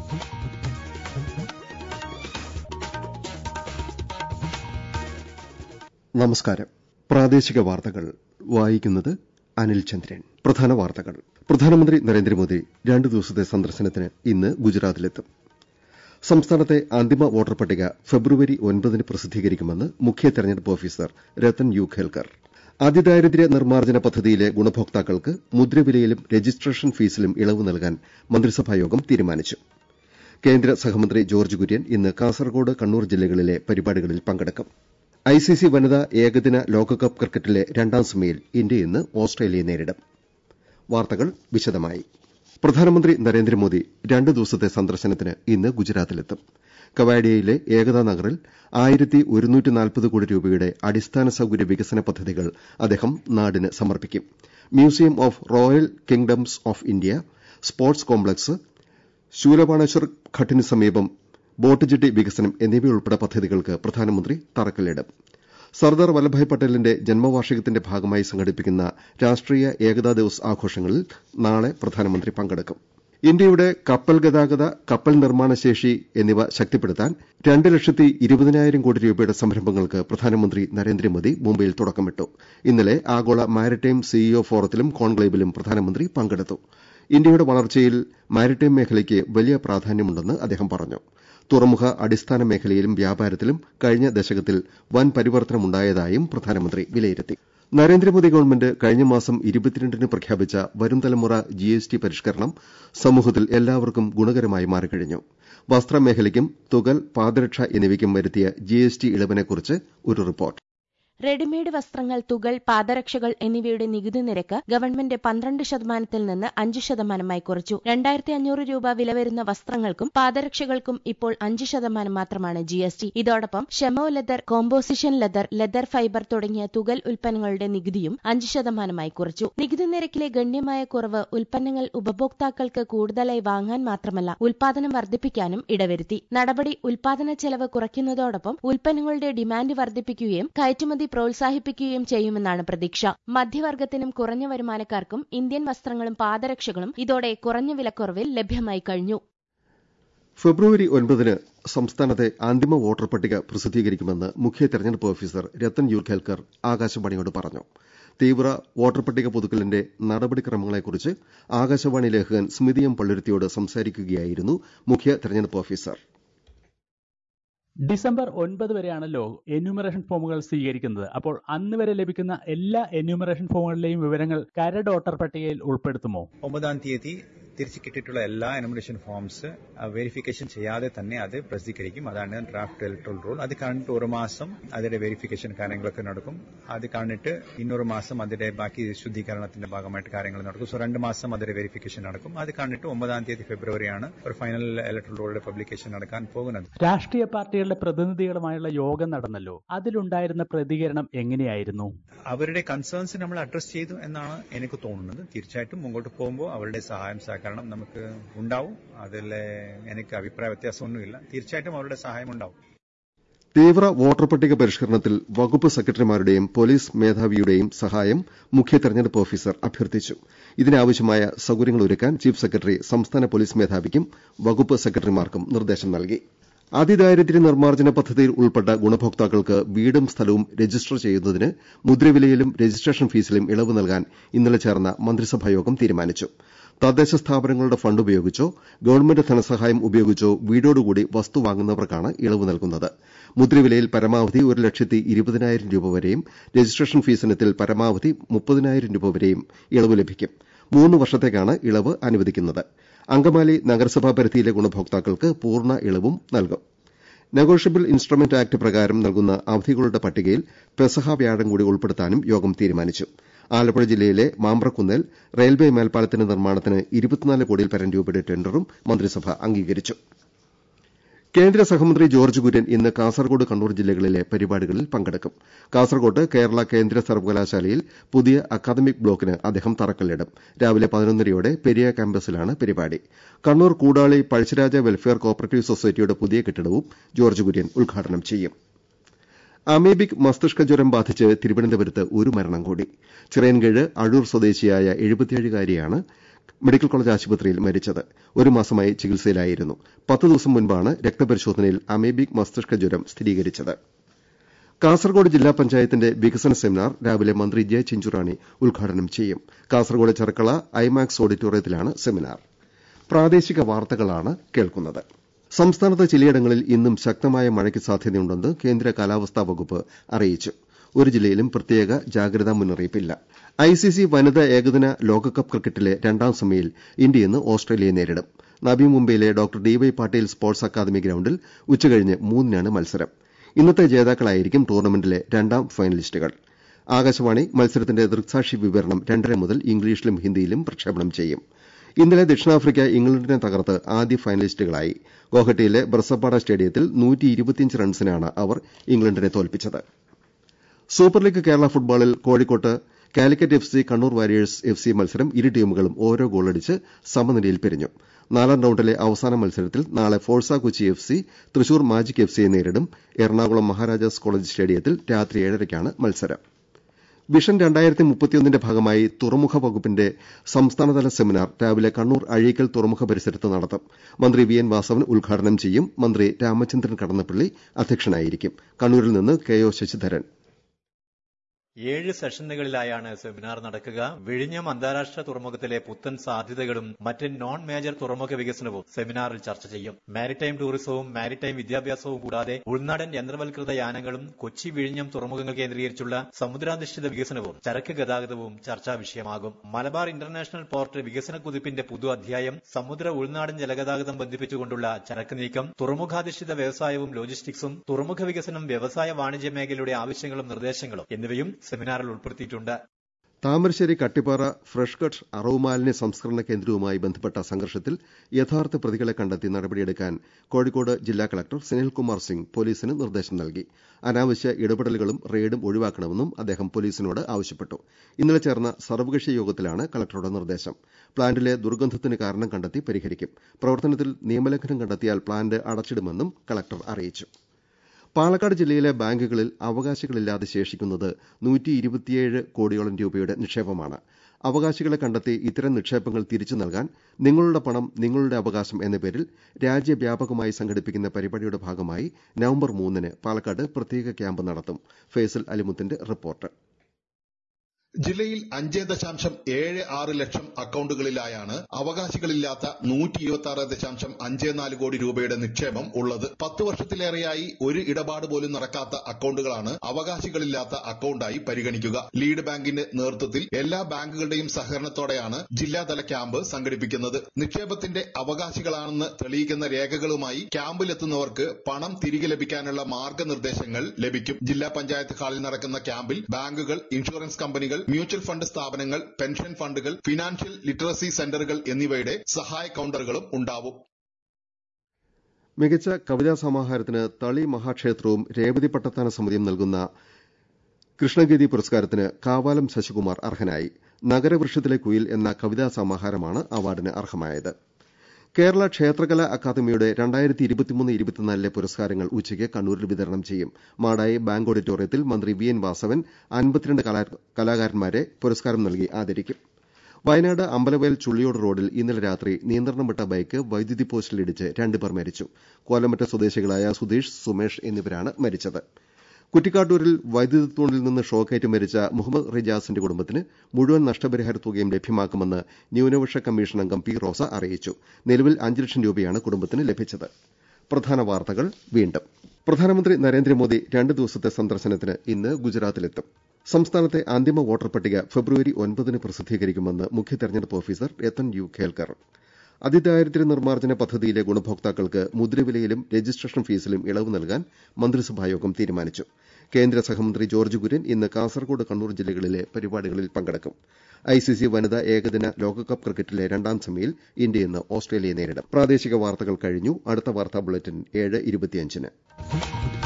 നമസ്കാരം പ്രാദേശിക വാർത്തകൾ വായിക്കുന്നത് അനിൽ ചന്ദ്രൻ പ്രധാന വാർത്തകൾ പ്രധാനമന്ത്രി നരേന്ദ്രമോദി രണ്ടു ദിവസത്തെ സന്ദർശനത്തിന് ഇന്ന് ഗുജറാത്തിലെത്തും സംസ്ഥാനത്തെ അന്തിമ വോട്ടർ പട്ടിക ഫെബ്രുവരി ഒൻപതിന് പ്രസിദ്ധീകരിക്കുമെന്ന് മുഖ്യ തെരഞ്ഞെടുപ്പ് ഓഫീസർ രത്തൻ യു ഖേൽക്കർ അതിദാരിദ്ര്യ നിർമ്മാർജ്ജന പദ്ധതിയിലെ ഗുണഭോക്താക്കൾക്ക് മുദ്രവിലയിലും രജിസ്ട്രേഷൻ ഫീസിലും ഇളവ് നൽകാൻ മന്ത്രിസഭായോഗം തീരുമാനിച്ചു കേന്ദ്ര സഹമന്ത്രി ജോർജ് കുര്യൻ ഇന്ന് കാസർകോട് കണ്ണൂർ ജില്ലകളിലെ പരിപാടികളിൽ പങ്കെടുക്കും ഐസിസി വനിതാ ഏകദിന ലോകകപ്പ് ക്രിക്കറ്റിലെ രണ്ടാം സെമിയിൽ ഇന്ത്യ ഇന്ന് ഓസ്ട്രേലിയയെ നേരിടും വാർത്തകൾ വിശദമായി പ്രധാനമന്ത്രി നരേന്ദ്രമോദി രണ്ടു ദിവസത്തെ സന്ദർശനത്തിന് ഇന്ന് ഗുജറാത്തിലെത്തും കവാഡിയയിലെ ഏകതാ നഗറിൽ ആയിരത്തി ഒരുന്നൂറ്റി നാൽപ്പത് കോടി രൂപയുടെ അടിസ്ഥാന സൌകര്യ വികസന പദ്ധതികൾ അദ്ദേഹം നാടിന് സമർപ്പിക്കും museum of royal kingdoms of India sports complex Shoolpaneshwar ഘട്ടിന് സമീപം ബോട്ട് ജെട്ടി വികസനം എന്നിവയുൾപ്പെടെ പദ്ധതികൾക്ക് പ്രധാനമന്ത്രി തറക്കല്ലിടും സർദാർ വല്ലഭായ് പട്ടേലിന്റെ ജന്മവാർഷികത്തിന്റെ ഭാഗമായി സംഘടിപ്പിക്കുന്ന രാഷ്ട്രീയ ഏകതാ ദിവസ് ആഘോഷങ്ങളിൽ നാളെ പ്രധാനമന്ത്രി പങ്കെടുക്കും ഇന്ത്യയുടെ കപ്പൽ ഗതാഗത കപ്പൽ നിർമ്മാണ ശേഷി എന്നിവ ശക്തിപ്പെടുത്താൻ രണ്ട് ലക്ഷത്തി ഇരുപതിനായിരം കോടി രൂപയുടെ സംരംഭങ്ങൾക്ക് പ്രധാനമന്ത്രി നരേന്ദ്രമോദി മുംബൈയിൽ തുടക്കമിട്ടു ഇന്നലെ ആഗോള മാരിടൈം സിഇഒ ഫോറത്തിലും കോൺക്ലേവിലും പ്രധാനമന്ത്രി പങ്കെടുത്തു ഇന്ത്യയുടെ വളർച്ചയിൽ മാരിടൈം മേഖലയ്ക്ക് വലിയ പ്രാധാന്യമുണ്ടെന്ന് അദ്ദേഹം പറഞ്ഞു തുറമുഖ അടിസ്ഥാന മേഖലയിലും വ്യാപാരത്തിലും കഴിഞ്ഞ ദശകത്തിൽ വൻ പരിവർത്തനമുണ്ടായതായും പ്രധാനമന്ത്രി വിലയിരുത്തി നരേന്ദ്രമോദി ഗവൺമെന്റ് കഴിഞ്ഞ മാസം ഇരുപത്തിരണ്ടിന് പ്രഖ്യാപിച്ച വരും തലമുറ ജിഎസ്ടി പരിഷ്കരണം സമൂഹത്തിൽ എല്ലാവർക്കും ഗുണകരമായി മാറിക്കഴിഞ്ഞു വസ്ത്രമേഖലയ്ക്കും തുകൽ പാദരക്ഷ എന്നിവയ്ക്കും വരുത്തിയ ജിഎസ്ടി ഇളവിനെക്കുറിച്ച് ഒരു റിപ്പോർട്ട് റെഡിമെയ്ഡ് വസ്ത്രങ്ങൾ തുകൽ പാദരക്ഷകൾ എന്നിവയുടെ നികുതി നിരക്ക് ഗവൺമെന്റ് പന്ത്രണ്ട് ശതമാനത്തിൽ നിന്ന് അഞ്ച് ശതമാനമായി കുറച്ചു രണ്ടായിരത്തി അഞ്ഞൂറ് രൂപ വില വരുന്ന വസ്ത്രങ്ങൾക്കും പാദരക്ഷകൾക്കും ഇപ്പോൾ അഞ്ച് ശതമാനം മാത്രമാണ് ജിഎസ്ടി ഇതോടൊപ്പം chamois leather composition leather leather fibre തുടങ്ങിയ തുകൽ ഉൽപ്പന്നങ്ങളുടെ നികുതിയും അഞ്ച് ശതമാനമായി കുറച്ചു നികുതി നിരക്കിലെ ഗണ്യമായ കുറവ് ഉൽപ്പന്നങ്ങൾ ഉപഭോക്താക്കൾക്ക് കൂടുതലായി വാങ്ങാൻ മാത്രമല്ല ഉൽപാദനം വർദ്ധിപ്പിക്കാനും ഇടവരുത്തി നടപടി ഉൽപാദന ചെലവ് കുറയ്ക്കുന്നതോടൊപ്പം ഉൽപ്പന്നങ്ങളുടെ ഡിമാൻഡ് വർദ്ധിപ്പിക്കുകയും കയറ്റുമതി പ്രോത്സാഹിപ്പിക്കുകയും ചെയ്യുമെന്നാണ് പ്രതീക്ഷ മധ്യവർഗത്തിനും കുറഞ്ഞ വരുമാനക്കാർക്കും ഇന്ത്യൻ വസ്ത്രങ്ങളും പാദരക്ഷകളും ഇതോടെ കുറഞ്ഞ വിലക്കുറവിൽ ലഭ്യമായി കഴിഞ്ഞു ഫെബ്രുവരി ഒൻപതിന് സംസ്ഥാനത്തെ അന്തിമ വോട്ടർ പട്ടിക പ്രസിദ്ധീകരിക്കുമെന്ന് മുഖ്യ തെരഞ്ഞെടുപ്പ് ഓഫീസർ രത്തൻ യു ഖേൽക്കർ ആകാശവാണിയോട് പറഞ്ഞു തീവ്ര വോട്ടർ പട്ടിക പുതുക്കലിന്റെ നടപടിക്രമങ്ങളെക്കുറിച്ച് ആകാശവാണി ലേഖകൻ സ്മിതി എം പള്ളുരുത്തിയോട് സംസാരിക്കുകയായിരുന്നു മുഖ്യ തെരഞ്ഞെടുപ്പ് ഓഫീസർ ഡിസംബർ ഒൻപത് വരെയാണല്ലോ എന്യൂമറേഷൻ ഫോമുകൾ സ്വീകരിക്കുന്നത് അപ്പോൾ അന്ന് വരെ ലഭിക്കുന്ന എല്ലാ എന്യൂമറേഷൻ ഫോമുകളിലെയും വിവരങ്ങൾ കരട് വോട്ടർ പട്ടികയിൽ ഉൾപ്പെടുത്തുമോ ഒമ്പതാം തീയതി തിരിച്ചു കിട്ടിയിട്ടുള്ള എല്ലാ എനുമറേഷൻ ഫോംസ് വെരിഫിക്കേഷൻ ചെയ്യാതെ തന്നെ അത് പ്രസിദ്ധീകരിക്കും അതാണ് ഡ്രാഫ്റ്റ് ഇലക്ട്രൽ റൂൾ അത് കണ്ടിട്ട് ഒരു മാസം അതിന്റെ വെരിഫിക്കേഷൻ കാര്യങ്ങളൊക്കെ നടക്കും അത് കണ്ടിട്ട് ഇന്നൊരു മാസം അതിന്റെ ബാക്കി ശുദ്ധീകരണത്തിന്റെ ഭാഗമായിട്ട് കാര്യങ്ങൾ നടക്കും സോ രണ്ട് മാസം അതിന്റെ വെരിഫിക്കേഷൻ നടക്കും അത് കണ്ടിട്ട് ഒമ്പതാം തീയതി ഫെബ്രുവരിയാണ് ഒരു ഫൈനൽ ഇലക്ട്രൽ റൂളിന്റെ പബ്ലിക്കേഷൻ നടക്കാൻ പോകുന്നത് രാഷ്ട്രീയ പാർട്ടികളുടെ പ്രതിനിധികളുമായുള്ള യോഗം നടന്നല്ലോ അതിലുണ്ടായിരുന്ന പ്രതികരണം എങ്ങനെയായിരുന്നു അവരുടെ കൺസേൺസ് നമ്മൾ അഡ്രസ് ചെയ്തു എന്നാണ് എനിക്ക് തോന്നുന്നത് തീർച്ചയായിട്ടും മുമ്പോട്ട് പോകുമ്പോൾ അവരുടെ സഹായം സഹകരണം നമുക്ക് ഉണ്ടാവും അതിൽ എനിക്ക് അഭിപ്രായ വ്യത്യാസമൊന്നുമില്ല തീർച്ചയായിട്ടും അവരുടെ സഹായം ഉണ്ടാവും തീവ്ര വോട്ടർ പട്ടിക പരിഷ്കരണത്തിൽ വകുപ്പ് സെക്രട്ടറിമാരുടെയും പോലീസ് മേധാവിയുടെയും സഹായം മുഖ്യ തെരഞ്ഞെടുപ്പ് ഓഫീസർ അഭ്യർത്ഥിച്ചു ഇതിനാവശ്യമായ സൌകര്യങ്ങൾ ഒരുക്കാൻ ചീഫ് സെക്രട്ടറി സംസ്ഥാന പോലീസ് മേധാവിക്കും വകുപ്പ് സെക്രട്ടറിമാർക്കും നിർദ്ദേശം നൽകി അതിദാരിദ്ര്യ നിർമ്മാർജ്ജന പദ്ധതിയിൽ ഉൾപ്പെട്ട ഗുണഭോക്താക്കൾക്ക് വീടും സ്ഥലവും രജിസ്റ്റർ ചെയ്യുന്നതിന് മുദ്രവിലയിലും രജിസ്ട്രേഷൻ ഫീസിലും ഇളവ് നൽകാൻ ഇന്നലെ ചേർന്ന മന്ത്രിസഭായോഗം തീരുമാനിച്ചു തദ്ദേശ സ്ഥാപനങ്ങളുടെ ഫണ്ട് ഉപയോഗിച്ചോ ഗവൺമെന്റ് ധനസഹായം ഉപയോഗിച്ചോ വീടോടുകൂടി വസ്തു വാങ്ങുന്നവർക്കാണ് ഇളവ് നൽകുന്നത് മുദ്രവിലയിൽ പരമാവധി ഒരു ലക്ഷത്തി ഇരുപതിനായിരം രൂപ വരെയും രജിസ്ട്രേഷൻ ഫീസിനത്തിൽ പരമാവധി മുപ്പതിനായിരം രൂപ വരെയും ഇളവ് ലഭിക്കും മൂന്ന് വർഷത്തേക്കാണ് ഇളവ് അനുവദിക്കുന്നത് അങ്കമാലി നഗരസഭാ പരിധിയിലെ ഗുണഭോക്താക്കൾക്ക് പൂർണ്ണ ഇളവും നൽകും നെഗോഷ്യബിൾ ഇൻസ്ട്രുമെന്റ് ആക്ട് പ്രകാരം നൽകുന്ന അവധികളുടെ പട്ടികയിൽ പെസഹ വ്യാഴം കൂടി ഉൾപ്പെടുത്താനും യോഗം തീരുമാനിച്ചു ആലപ്പുഴ ജില്ലയിലെ മാമ്പ്രക്കുന്നേൽ റെയിൽവേ മേൽപ്പാലത്തിന്റെ നിർമ്മാണത്തിന് ഇരുപത്തിനാല് കോടിയിൽ പരം രൂപയുടെ ടെൻഡറും മന്ത്രിസഭ അംഗീകരിച്ചു കേന്ദ്ര സഹമന്ത്രി ജോർജ് കുര്യൻ ഇന്ന് കാസർകോട് കണ്ണൂർ ജില്ലകളിലെ പരിപാടികളിൽ പങ്കെടുക്കും കാസർകോട്ട് കേരള കേന്ദ്ര സർവകലാശാലയിൽ പുതിയ അക്കാദമിക് ബ്ലോക്കിന് അദ്ദേഹം തറക്കല്ലിടും രാവിലെ പതിനൊന്നരയോടെ പെരിയ ക്യാമ്പസിലാണ് പരിപാടി കണ്ണൂർ കൂടാളി പഴശ്ശിരാജ വെൽഫെയർ കോപ്പറേറ്റീവ് സൊസൈറ്റിയുടെ പുതിയ കെട്ടിടവും ജോർജ് കുര്യൻ ഉദ്ഘാടനം ചെയ്യും അമീബിക് മസ്തിഷ്ക ജ്വരം ബാധിച്ച് തിരുവനന്തപുരത്ത് ഒരു മരണം കൂടി ചിറയൻകീഴ് അഴൂർ സ്വദേശിയായ എഴുപത്തിയേഴുകാരിയാണ് മെഡിക്കൽ കോളേജ് ആശുപത്രിയിൽ മരിച്ചത് ഒരു മാസമായി ചികിത്സയിലായിരുന്നു പത്ത് ദിവസം മുൻപാണ് രക്തപരിശോധനയിൽ അമേബിക് മസ്തിഷ്ക ജ്വരം സ്ഥിരീകരിച്ചത് കാസർഗോഡ് ജില്ലാ പഞ്ചായത്തിന്റെ വികസന സെമിനാർ രാവിലെ മന്ത്രി ജെ ചിഞ്ചുറാണി ഉദ്ഘാടനം ചെയ്യും കാസർഗോഡ് ചെർക്കള ഐമാക്സ് ഓഡിറ്റോറിയത്തിലാണ് സെമിനാർ പ്രാദേശിക വാർത്തകളാണ് കേൾക്കുന്നത് സംസ്ഥാനത്ത് ചിലയിടങ്ങളിൽ ഇന്നും ശക്തമായ മഴയ്ക്ക് സാധ്യതയുണ്ടെന്ന് കേന്ദ്ര കാലാവസ്ഥാ വകുപ്പ് അറിയിച്ചു ഒരു ജില്ലയിലും പ്രത്യേക ജാഗ്രതാ മുന്നറിയിപ്പില്ല ഐസിസി വനിതാ ഏകദിന ലോകകപ്പ് ക്രിക്കറ്റിലെ രണ്ടാം സെമിയിൽ ഇന്ത്യ ഇന്ന് ഓസ്ട്രേലിയയെ നേരിടും നബി മുംബൈയിലെ doctor D Y Patil sports academy ഗ്രൌണ്ടിൽ ഉച്ചകഴിഞ്ഞ് മൂന്നിനാണ് മത്സരം ഇന്നത്തെ ജേതാക്കളായിരിക്കും ടൂർണമെന്റിലെ രണ്ടാം ഫൈനലിസ്റ്റുകൾ ആകാശവാണി മത്സരത്തിന്റെ ദൃക്സാക്ഷി വിവരണം രണ്ടര മുതൽ ഇംഗ്ലീഷിലും ഹിന്ദിയിലും പ്രക്ഷേപണം ചെയ്യും ഇന്നലെ ദക്ഷിണാഫ്രിക്ക ഇംഗ്ലണ്ടിനെ തകർത്ത് ആദ്യ ഫൈനലിസ്റ്റുകളായി ഗോഹട്ടിയിലെ ബ്രസപ്പാട സ്റ്റേഡിയത്തിൽ റൺസിനാണ് അവർ ഇംഗ്ലണ്ടിനെ തോൽപ്പിച്ചത് സൂപ്പർ ലീഗ് കേരള ഫുട്ബോളിൽ കോഴിക്കോട്ട് Calicut F C Kannur warriors F C മത്സരം ഇരു ടീമുകളും ഓരോ ഗോളടിച്ച് സമനിലയിൽ പിരിഞ്ഞു നാലാം റൌണ്ടിലെ അവസാന മത്സരത്തിൽ നാളെ Forca Kochi F C Thrissur magic F സിയെ നേരിടും എറണാകുളം മഹാരാജാസ് കോളേജ് സ്റ്റേഡിയത്തിൽ രാത്രി ഏഴരയ്ക്കാണ് മത്സരം വിഷൻ രണ്ടായിരത്തി മുപ്പത്തിയൊന്നിന്റെ ഭാഗമായി തുറമുഖ വകുപ്പിന്റെ സംസ്ഥാനതല സെമിനാർ രാവിലെ കണ്ണൂർ അഴീക്കൽ തുറമുഖ പരിസരത്ത് നടത്തും മന്ത്രി വി എൻ വാസവൻ ഉദ്ഘാടനം ചെയ്യും മന്ത്രി രാമചന്ദ്രൻ കടന്നപ്പള്ളി അധ്യക്ഷനായിരിക്കും കണ്ണൂരിൽ നിന്ന് കെ ഒ ശശിധരൻ ഏഴ് സെഷനുകളിലായാണ് സെമിനാർ നടക്കുക വിഴിഞ്ഞം അന്താരാഷ്ട്ര തുറമുഖത്തിലെ പുത്തൻ സാധ്യതകളും മറ്റ് നോൺ മേജർ തുറമുഖ വികസനവും സെമിനാറിൽ ചർച്ച ചെയ്യും മാരിടൈം ടൂറിസവും മാരിടൈം വിദ്യാഭ്യാസവും കൂടാതെ ഉൾനാടൻ യന്ത്രവൽകൃത യാനങ്ങളും കൊച്ചി വിഴിഞ്ഞം തുറമുഖങ്ങൾ കേന്ദ്രീകരിച്ചുള്ള സമുദ്രാധിഷ്ഠിത വികസനവും ചരക്ക് ഗതാഗതവും ചർച്ചാ വിഷയമാകും മലബാർ ഇന്റർനാഷണൽ പോർട്ട് വികസന കുതിപ്പിന്റെ പുതു അധ്യായം സമുദ്ര ഉൾനാടൻ ജലഗതാഗതം ബന്ധിപ്പിച്ചുകൊണ്ടുള്ള ചരക്ക് നീക്കം തുറമുഖാധിഷ്ഠിത വ്യവസായവും ലോജിസ്റ്റിക്സും തുറമുഖ വികസനം വ്യവസായ വാണിജ്യ മേഖലയുടെ ആവശ്യങ്ങളും നിർദ്ദേശങ്ങളും എന്നിവയും സെമിനാറിൽ ഉൾപ്പെടുത്തിയിട്ടുണ്ട് താമരശ്ശേരി കട്ടിപ്പാറ ഫ്രഷ് കട്ട് അറവുമാലിന്യ സംസ്കരണ കേന്ദ്രവുമായി ബന്ധപ്പെട്ട സംഘർഷത്തിൽ യഥാർത്ഥ പ്രതികളെ കണ്ടെത്തി നടപടിയെടുക്കാൻ കോഴിക്കോട് ജില്ലാ കളക്ടർ സുനിൽകുമാർ സിംഗ് പോലീസിന് നിർദ്ദേശം നൽകി അനാവശ്യ ഇടപെടലുകളും റെയ്ഡും ഒഴിവാക്കണമെന്നും അദ്ദേഹം പോലീസിനോട് ആവശ്യപ്പെട്ടു ഇന്നലെ ചേർന്ന സർവകക്ഷി യോഗത്തിലാണ് കളക്ടറുടെ നിർദ്ദേശം പ്ലാന്റിലെ ദുർഗന്ധത്തിന് കാരണം കണ്ടെത്തി പരിഹരിക്കും പ്രവർത്തനത്തിൽ നിയമലംഘനം കണ്ടെത്തിയാൽ പ്ലാന്റ് അടച്ചിടുമെന്നും കളക്ടർ അറിയിച്ചു പാലക്കാട് ജില്ലയിലെ ബാങ്കുകളിൽ അവകാശികളില്ലാതെ ശേഷിക്കുന്നത് നൂറ്റി ഇരുപത്തിയേഴ് കോടിയോളം രൂപയുടെ നിക്ഷേപമാണ് അവകാശികളെ കണ്ടെത്തി ഇത്തരം നിക്ഷേപങ്ങൾ തിരിച്ചു നൽകാൻ നിങ്ങളുടെ പണം നിങ്ങളുടെ അവകാശം എന്ന പേരിൽ രാജ്യവ്യാപകമായി സംഘടിപ്പിക്കുന്ന പരിപാടിയുടെ ഭാഗമായി നവംബർ മൂന്നിന് പാലക്കാട് പ്രത്യേക ക്യാമ്പ് നടത്തും ഫേസൽ അലിമുത്തിന്റെ റിപ്പോർട്ട് ജില്ലയിൽ അഞ്ച് ദശാംശം ഏഴ് ആറ് ലക്ഷം അക്കൌണ്ടുകളിലായാണ് അവകാശികളില്ലാത്ത നൂറ്റി ഇരുപത്തി ആറ് ദശാംശം അഞ്ച് നാല് കോടി രൂപയുടെ നിക്ഷേപം ഉള്ളത് പത്ത് വർഷത്തിലേറെയായി ഒരു ഇടപാട് പോലും നടക്കാത്ത അക്കൌണ്ടുകളാണ് അവകാശികളില്ലാത്ത അക്കൌണ്ടായി പരിഗണിക്കുക ലീഡ് ബാങ്കിന്റെ നേതൃത്വത്തിൽ എല്ലാ ബാങ്കുകളുടെയും സഹകരണത്തോടെയാണ് ജില്ലാതല ക്യാമ്പ് സംഘടിപ്പിക്കുന്നത് നിക്ഷേപത്തിന്റെ അവകാശികളാണെന്ന് തെളിയിക്കുന്ന രേഖകളുമായി ക്യാമ്പിലെത്തുന്നവർക്ക് പണം തിരികെ ലഭിക്കാനുള്ള മാർഗനിർദ്ദേശങ്ങൾ ലഭിക്കും ജില്ലാ പഞ്ചായത്ത് ഹാളിൽ നടക്കുന്ന ക്യാമ്പിൽ ബാങ്കുകൾ ഇൻഷുറൻസ് കമ്പനികൾ മ്യൂച്വൽ ഫണ്ട് സ്ഥാപനങ്ങൾ പെൻഷൻ ഫണ്ടുകൾ ഫിനാൻഷ്യൽ ലിറ്ററസി സെന്ററുകൾ എന്നിവയുടെ സഹായ കൌണ്ടറുകളും ഉണ്ടാവും മികച്ച കവിതാ സമാഹാരത്തിന് തളി മഹാക്ഷേത്രവും രേവതി പട്ടത്താന സമിതിയും നൽകുന്ന കൃഷ്ണഗീതി പുരസ്കാരത്തിന് കാവാലം ശശികുമാർ അർഹനായി നഗരവൃക്ഷത്തിലെ കുയിൽ എന്ന കവിതാ സമാഹാരമാണ് അവാർഡിന് അർഹമായത് കേരള ക്ഷേത്രകലാ അക്കാദമിയുടെ രണ്ടായിരത്തി ഇരുപത്തിമൂന്ന് ഇരുപത്തിനാലിലെ പുരസ്കാരങ്ങൾ ഉച്ചയ്ക്ക് കണ്ണൂരിൽ വിതരണം ചെയ്യും മാടായി ബാങ്ക് ഓഡിറ്റോറിയത്തിൽ മന്ത്രി വി എൻ വാസവൻ അൻപത്തിരണ്ട് കലാകാരന്മാരെ പുരസ്കാരം നൽകി ആദരിക്കും വയനാട് അമ്പലവയൽ ചുള്ളിയോട് റോഡിൽ ഇന്നലെ രാത്രി നിയന്ത്രണം വിട്ട ബൈക്ക് വൈദ്യുതി പോസ്റ്റിലിടിച്ച് രണ്ടുപേർ മരിച്ചു കോലമറ്റ സ്വദേശികളായ സുധീഷ് സുമേഷ് എന്നിവരാണ് മരിച്ചത് കുറ്റിക്കാട്ടൂരിൽ വൈദ്യുതി തൂണിൽ നിന്ന് ഷോക്കേറ്റ് മരിച്ച മുഹമ്മദ് റിജാസിന്റെ കുടുംബത്തിന് മുഴുവൻ നഷ്ടപരിഹാര തുകയും ലഭ്യമാക്കുമെന്ന് ന്യൂനപക്ഷ കമ്മീഷൻ അംഗം പി റോസ അറിയിച്ചു നിലവിൽ അഞ്ച് ലക്ഷം രൂപയാണ് കുടുംബത്തിന് ലഭിച്ചത് പ്രധാന വാർത്തകൾ വീണ്ടും പ്രധാനമന്ത്രി നരേന്ദ്രമോദി രണ്ട് ദിവസത്തെ സന്ദർശനത്തിന് ഇന്ന് ഗുജറാത്തിലെത്തും സംസ്ഥാനത്തെ അന്തിമ വോട്ടർ പട്ടിക ഫെബ്രുവരി ഒൻപതിന് പ്രസിദ്ധീകരിക്കുമെന്ന് മുഖ്യ തെരഞ്ഞെടുപ്പ് ഓഫീസർ രത്തൻ യു ഖേൽക്കർ അതിദാരിദ്ര്യ നിർമ്മാർജ്ജന പദ്ധതിയിലെ ഗുണഭോക്താക്കൾക്ക് മുദ്രവിലയിലും രജിസ്ട്രേഷൻ ഫീസിലും ഇളവ് നൽകാൻ മന്ത്രിസഭായോഗം തീരുമാനിച്ചു കേന്ദ്ര സഹമന്ത്രി ജോർജ് കുര്യൻ ഇന്ന് കാസർകോട് കണ്ണൂർ ജില്ലകളിലെ പരിപാടികളിൽ പങ്കെടുക്കും ഐസിസി വനിതാ ഏകദിന ലോകകപ്പ് ക്രിക്കറ്റിലെ രണ്ടാം സെമിയിൽ ഇന്ത്യ ഇന്ന് ഓസ്ട്രേലിയയെ നേരിടും പ്രാദേശിക വാർത്തകൾ കഴിഞ്ഞു അടുത്ത വാർത്താ ബുള്ളറ്റിൻ ഏഴ് ഇരുപത്തിയഞ്ചിന്